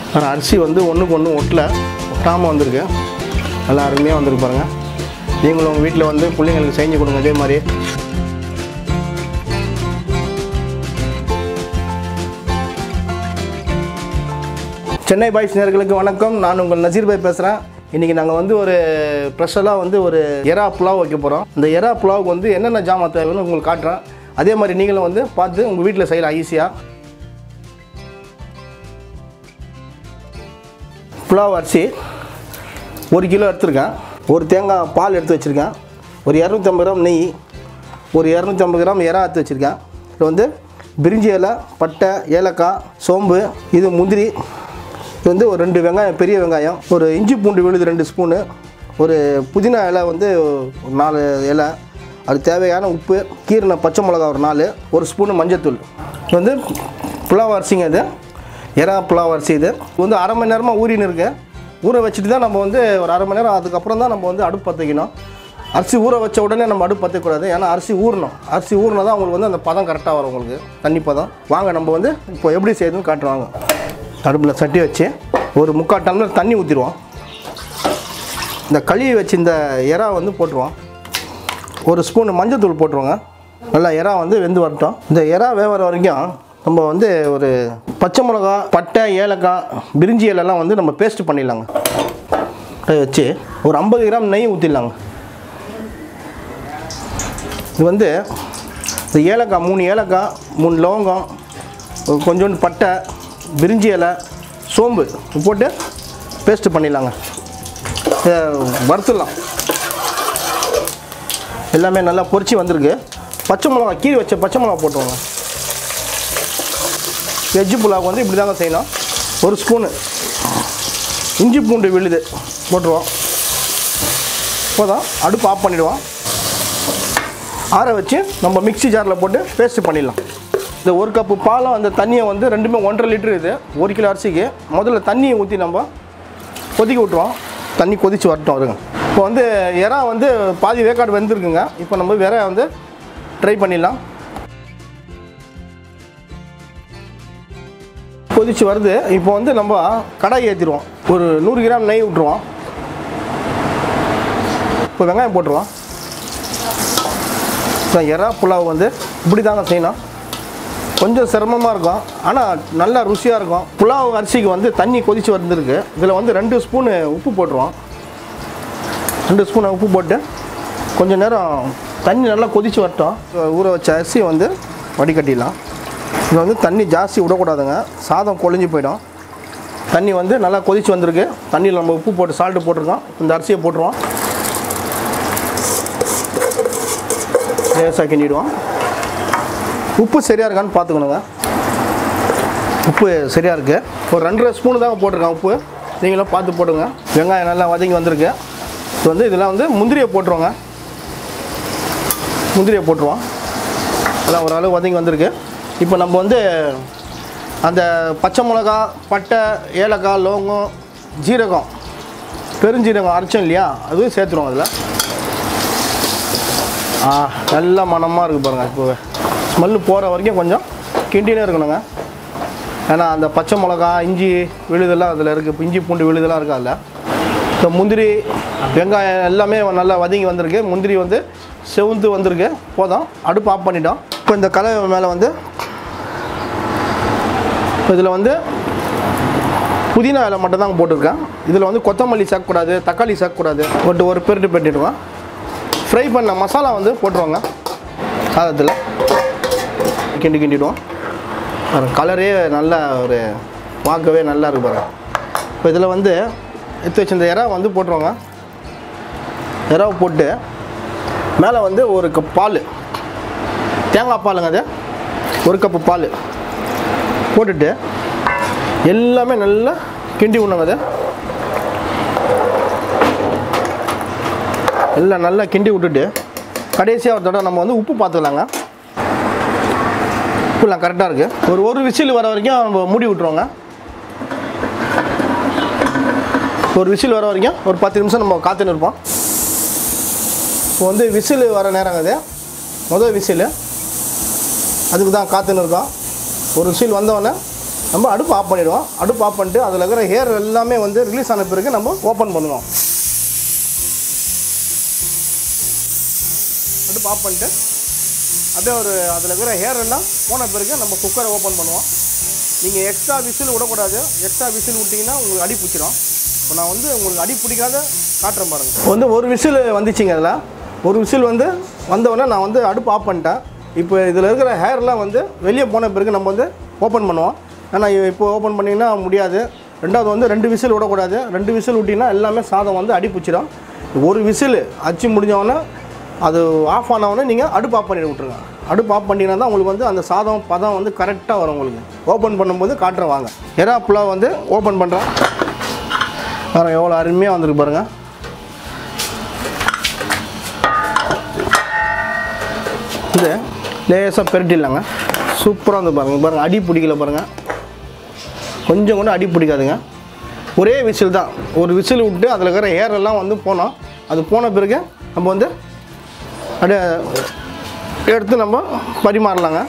ஆனால் அரிசி வந்து ஒன்றுக்கு ஒன்று ஒட்டல ஒட்டாமல் வந்திருக்கு நல்லா அருமையாக வந்திருக்கு பாருங்கள் நீங்களும் உங்கள் வீட்டில் வந்து பிள்ளைங்களுக்கு செஞ்சு கொடுங்க இதே மாதிரி சென்னை பாய்ஸ் நேர்களுக்கு வணக்கம் நான் உங்கள் நசீர் பாய் பேசுகிறேன் இன்றைக்கி நாங்கள் வந்து ஒரு ஸ்பெஷலாக வந்து ஒரு எறா புலாவ் வைக்க போகிறோம் இந்த எறா புலாவுக்கு வந்து என்னென்ன ஜாமான் தேவைன்னு உங்களுக்கு காட்டுறேன் அதே மாதிரி நீங்களும் வந்து பார்த்து உங்கள் வீட்டில் செய்யலாம் ஈஸியாக புலாவ் அரிசி ஒரு கிலோ எடுத்திருக்கேன் ஒரு தேங்காய் பால் எடுத்து வச்சுருக்கேன் ஒரு இரநூத்தம்பது கிராம் நெய் ஒரு இரநூத்தம்பது கிராம் எறா எடுத்து வச்சுருக்கேன் இது வந்து பிரிஞ்சி இலை பட்டை ஏலக்காய் சோம்பு இது முந்திரி இது வந்து ஒரு ரெண்டு வெங்காயம் பெரிய வெங்காயம் ஒரு இஞ்சி பூண்டு விழுது ரெண்டு ஸ்பூனு ஒரு புதினா இலை வந்து ஒரு நாலு இலை அது தேவையான உப்பு கீரின பச்சை மிளகா ஒரு நாலு ஒரு ஸ்பூனு மஞ்சத்தூள் இது வந்து புலாவ் அரிசிங்க இது எறா புலாவ் அரிசி இது இது வந்து அரை மணி நேரமாக ஊறின்னு இருக்கு ஊற வச்சுட்டு தான் நம்ம வந்து ஒரு அரை மணி நேரம் அதுக்கப்புறம் தான் நம்ம வந்து அடுப்பு பற்ற வைக்கணும் அரிசி ஊற வச்ச உடனே நம்ம அடுப்பு பற்றக்கூடாது ஏன்னா அரிசி ஊறணும் அரிசி ஊறினா தான் உங்களுக்கு வந்து அந்த பதம் கரெக்டாக வரும் உங்களுக்கு தண்ணி பதம் வாங்க நம்ம வந்து இப்போ எப்படி செய்யுதுன்னு காட்டுவாங்க அடுப்பில் சட்டி வச்சு ஒரு முக்கால் டம்ளர் தண்ணி ஊற்றிடுவோம் இந்த கழுவி வச்சு இந்த எறா வந்து போட்டுருவோம் ஒரு ஸ்பூன் மஞ்சத்தூள் போட்டுருவோங்க நல்லா எறா வந்து வெந்து வரட்டும் இந்த எறா வேவற வரைக்கும் நம்ம வந்து ஒரு பச்சை மிளகா பட்டை ஏலக்காய் பிரிஞ்சி இலைலாம் வந்து நம்ம பேஸ்ட் பண்ணிடலாங்க அதை வச்சு ஒரு ஐம்பது கிராம் நெய் ஊற்றிடலாங்க இது வந்து இந்த ஏலக்காய் மூணு ஏலக்காய் மூணு லவங்கம் ஒரு கொஞ்சோண்டு பட்டை பிரிஞ்சி இலை சோம்பு இது போட்டு பேஸ்ட் பண்ணிடலாங்க இதை வறுத்துடலாம் எல்லாமே நல்லா பொரிச்சு வந்திருக்கு பச்சை மிளகா கீரி வச்ச பச்சை மிளகா போட்டுருவோங்க வெஜ்ஜு புலாவுக்கு வந்து இப்படி தாங்க செய்யணும் ஒரு ஸ்பூனு இஞ்சி பூண்டு விழுது போட்டுருவோம் இப்போதான் அடுப்பு ஆஃப் பண்ணிவிடுவோம் ஆற வச்சு நம்ம மிக்ஸி ஜாரில் போட்டு பேஸ்ட் பண்ணிடலாம் இந்த ஒரு கப்பு பாலம் அந்த தண்ணியை வந்து ரெண்டுமே ஒன்றரை லிட்டரு இது ஒரு கிலோ அரிசிக்கு முதல்ல தண்ணியை ஊற்றி நம்ம கொதிக்க விட்டுருவோம் தண்ணி கொதித்து வரட்டும் வருங்க இப்போ வந்து எறா வந்து பாதி வேக்காடு வெந்திருக்குங்க இப்போ நம்ம வேற வந்து ட்ரை பண்ணிடலாம் கொதிச்சு வருது இப்போ வந்து நம்ம கடாய் ஏற்றிடுவோம் ஒரு நூறு கிராம் நெய் விட்ருவோம் இப்போ வெங்காயம் போட்டுருவோம் இப்போ எறா புலாவ் வந்து இப்படி தாங்க செய்யணும் கொஞ்சம் சிரமமாக இருக்கும் ஆனால் நல்லா ருசியாக இருக்கும் புலாவ் அரிசிக்கு வந்து தண்ணி கொதித்து வந்துருக்கு இதில் வந்து ரெண்டு ஸ்பூனு உப்பு போட்டுருவோம் ரெண்டு ஸ்பூன் உப்பு போட்டு கொஞ்சம் நேரம் தண்ணி நல்லா கொதித்து வரட்டும் ஊற வச்ச அரிசி வந்து வடிகட்டிடலாம் இதில் வந்து தண்ணி ஜாஸ்தி விடக்கூடாதுங்க சாதம் கொழிஞ்சு போயிடும் தண்ணி வந்து நல்லா கொதித்து வந்திருக்கு தண்ணியில் நம்ம உப்பு போட்டு சால்ட்டு போட்டிருக்கோம் இந்த அரிசியை போட்டுருவோம் லேசாக கிண்டிடுவோம் உப்பு சரியாக இருக்கான்னு பார்த்துக்கணுங்க உப்பு சரியாக இருக்குது ஒரு ரெண்டரை ஸ்பூனு தாங்க போட்டிருக்கேன் உப்பு நீங்களும் பார்த்து போட்டுங்க வெங்காயம் நல்லா வதங்கி வந்திருக்கு இது வந்து இதில் வந்து முந்திரியை போட்டுருவோங்க முந்திரியை போட்டுருவோம் எல்லாம் ஓரளவு வதங்கி வந்திருக்கு இப்போ நம்ம வந்து அந்த பச்சை மிளகா பட்டை ஏலக்காய் லவங்கம் ஜீரகம் பெருஞ்சீரகம் அரைச்சோம் இல்லையா அதுவும் சேர்த்துருவோம் அதில் ஆ நல்ல மணமாக இருக்குது பாருங்கள் இப்போ ஸ்மெல்லு போகிற வரைக்கும் கொஞ்சம் கிண்டினே இருக்கணுங்க ஏன்னா அந்த பச்சை மிளகா இஞ்சி விழுதெல்லாம் அதில் இருக்குது இப்போ இஞ்சி பூண்டு விழுதெல்லாம் இருக்குது அதில் இந்த முந்திரி வெங்காயம் எல்லாமே நல்லா வதங்கி வந்திருக்கு முந்திரி வந்து செவுந்து வந்திருக்கு போதும் அடுப்பு ஆஃப் பண்ணிட்டோம் இப்போ இந்த கலை மேலே வந்து இப்போ இதில் வந்து புதினா இலை மட்டும் தாங்க போட்டிருக்கேன் இதில் வந்து கொத்தமல்லி சேர்க்கக்கூடாது தக்காளி சேர்க்கக்கூடாது போட்டு ஒரு பெருட்டு பெட்டிடுவோம் ஃப்ரை பண்ண மசாலா வந்து போட்டுருவாங்க சாதத்தில் கிண்டி கிண்டிடுவோம் கலரே நல்ல ஒரு பார்க்கவே நல்லா இருக்கு பாருங்க இப்போ இதில் வந்து எடுத்து வச்சிருந்த இறா வந்து போட்டுருவாங்க இறாவை போட்டு மேலே வந்து ஒரு கப் பால் தேங்காய் பாலுங்க அது ஒரு கப்பு பால் போட்டுட்டு எல்லாமே நல்லா கிண்டி விடணுங்க அது எல்லாம் நல்லா கிண்டி விட்டுட்டு கடைசியாக ஒரு தடவை நம்ம வந்து உப்பு பார்த்துக்கலாங்க உப்புலாம் கரெக்டாக இருக்குது ஒரு ஒரு விசில் வர வரைக்கும் நம்ம மூடி விட்ருவோங்க ஒரு விசில் வர வரைக்கும் ஒரு பத்து நிமிஷம் நம்ம காத்துன்னு இருப்போம் இப்போ வந்து விசில் வர நேரங்க அது முதல் விசில் அதுக்கு தான் காத்துன்னு இருக்கோம் ஒரு விசில் வந்தவொடனே நம்ம அடுப்பு ஆஃப் பண்ணிடுவோம் அடுப்பு ஆஃப் பண்ணிட்டு அதில் இருக்கிற ஹேர் எல்லாமே வந்து ரிலீஸ் ஆன பிறகு நம்ம ஓப்பன் பண்ணுவோம் அடுப்பு ஆஃப் பண்ணிட்டு அப்படியே ஒரு அதில் இருக்கிற ஹேர் எல்லாம் போன பிறகு நம்ம குக்கரை ஓப்பன் பண்ணுவோம் நீங்கள் எக்ஸ்ட்ரா விசில் விடக்கூடாது எக்ஸ்ட்ரா விசில் விட்டிங்கன்னா உங்களுக்கு அடி பிடிச்சிரும் இப்போ நான் வந்து உங்களுக்கு அடி பிடிக்காத காட்டுறேன் பாருங்கள் இப்போ வந்து ஒரு விசில் வந்துச்சுங்க அதில் ஒரு விசில் வந்து வந்தவொடனே நான் வந்து அடுப்பு ஆஃப் பண்ணிட்டேன் இப்போ இதில் இருக்கிற ஹேர்லாம் வந்து வெளியே போன பிறகு நம்ம வந்து ஓப்பன் பண்ணுவோம் ஆனால் இப்போ ஓப்பன் பண்ணிங்கன்னா முடியாது ரெண்டாவது வந்து ரெண்டு விசில் விடக்கூடாது ரெண்டு விசில் விட்டிங்கன்னா எல்லாமே சாதம் வந்து அடி பிடிச்சிடும் ஒரு விசில் அச்சு முடிஞ்சவொடனே அது ஆஃப் ஆனவொடனே நீங்கள் அடுப்பு ஆஃப் பண்ணி விட்ருங்க அடுப்பு ஆஃப் பண்ணிங்கன்னா தான் உங்களுக்கு வந்து அந்த சாதம் பதம் வந்து கரெக்டாக வரும் உங்களுக்கு ஓப்பன் பண்ணும்போது காட்டுறேன் வாங்க எறா புலாவ் வந்து ஓப்பன் பண்ணுறேன் பாருங்கள் எவ்வளோ அருமையாக வந்திருக்கு பாருங்கள் இது லேசாக பெரட்டிடலாங்க சூப்பராக வந்து பாருங்கள் பாருங்கள் அடி பிடிக்கல பாருங்கள் கொஞ்சம் கூட அடி பிடிக்காதுங்க ஒரே விசில் தான் ஒரு விசில் விட்டு அதில் இருக்கிற ஏர் எல்லாம் வந்து போனோம் அது போன பிறகு நம்ம வந்து அப்படியே எடுத்து நம்ம பரிமாறலாங்க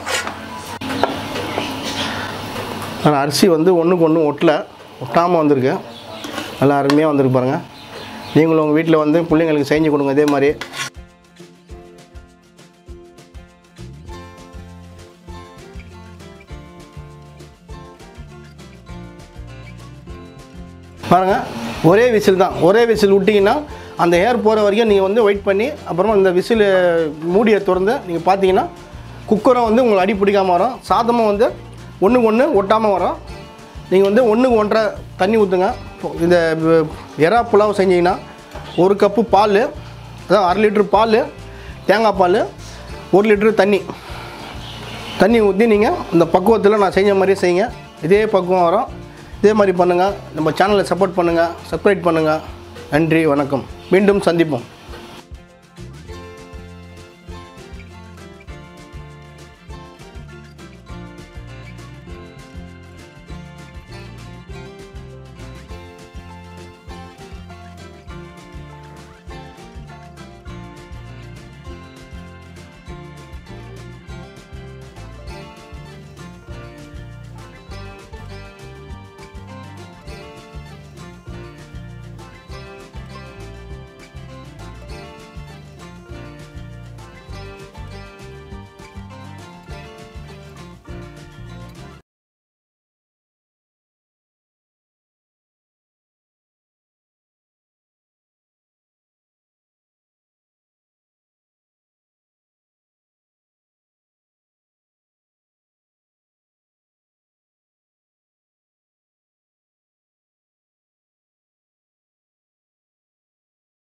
ஆனால் அரிசி வந்து ஒன்றுக்கு ஒன்று ஒட்டல ஒட்டாமல் வந்திருக்கு நல்லா அருமையாக வந்திருக்கு பாருங்கள் நீங்களும் உங்கள் வீட்டில் வந்து பிள்ளைங்களுக்கு செஞ்சு கொடுங்க இதே மாதிரி பாருங்கள் ஒரே விசில் தான் ஒரே விசில் விட்டிங்கன்னா அந்த ஏர் போகிற வரைக்கும் நீங்கள் வந்து வெயிட் பண்ணி அப்புறமா இந்த விசில் மூடியை திறந்து நீங்கள் பார்த்தீங்கன்னா குக்கரும் வந்து உங்களுக்கு அடி பிடிக்காமல் வரும் சாதமும் வந்து ஒன்றுக்கு ஒன்று ஒட்டாமல் வரும் நீங்கள் வந்து ஒன்றுக்கு ஒன்றரை தண்ணி ஊற்றுங்க இந்த வ- எறா புலாவ் செஞ்சீங்கன்னா ஒரு கப்பு பால் அதான் அரை லிட்ரு பால் தேங்காய் பால் ஒரு லிட்ரு தண்ணி தண்ணி ஊற்றி நீங்கள் இந்த பக்குவத்தில் நான் செஞ்ச மாதிரியே செய்யுங்க இதே பக்குவம் வரும் இதே மாதிரி பண்ணுங்கள் நம்ம சேனலை சப்போர்ட் பண்ணுங்கள் சப்ஸ்கிரைப் பண்ணுங்கள் நன்றி வணக்கம் மீண்டும் சந்திப்போம்